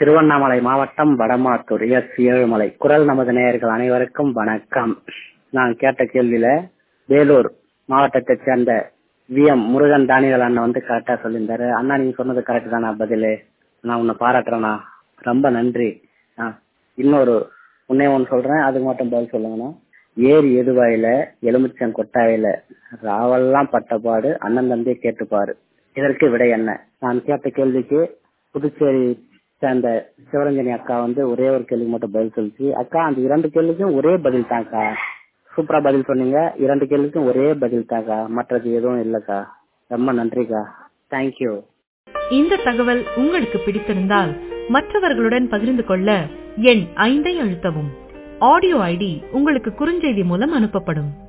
திருவண்ணாமலை மாவட்டம் வடமாத்தூர் எஸ் ஏழுமலை குரல் நமது நேயர்கள் அனைவருக்கும் வணக்கம் நான் கேட்ட கேள்வியில வேலூர் மாவட்டத்தைச் சேர்ந்த வி எம் முருகன் தானியல் அண்ணன் வந்து கரெக்டா சொல்லியிருந்தாரு அண்ணா நீங்க சொன்னது கரெக்ட் தானா பதிலு நான் உன்னை பாராட்டுறேண்ணா ரொம்ப நன்றி ஆ இன்னொரு உன்னே ஒன்று சொல்றேன் அதுக்கு மட்டும் பதில் சொல்லுங்கண்ணா ஏரி எதுவாயில எலுமிச்சம் கொட்டாயில ராவெல்லாம் பட்டபாடு அண்ணன் தம்பியை கேட்டுப்பாரு இதற்கு விடை என்ன நான் கேட்ட கேள்விக்கு புதுச்சேரி சேர்ந்த சிவரஞ்சனி அக்கா வந்து ஒரே ஒரு கேள்விக்கு மட்டும் பதில் சொல்லிச்சு அக்கா அந்த இரண்டு கேள்விக்கும் ஒரே பதில் தான்க்கா சூப்பரா பதில் சொன்னீங்க இரண்டு கேள்விக்கும் ஒரே பதில் தாக்கா மற்றது எதுவும் இல்லக்கா ரொம்ப நன்றிக்கா தேங்க்யூ இந்த தகவல் உங்களுக்கு பிடித்திருந்தால் மற்றவர்களுடன் பகிர்ந்து கொள்ள எண் ஐந்தை அழுத்தவும் ஆடியோ ஐடி உங்களுக்கு குறுஞ்செய்தி மூலம் அனுப்பப்படும்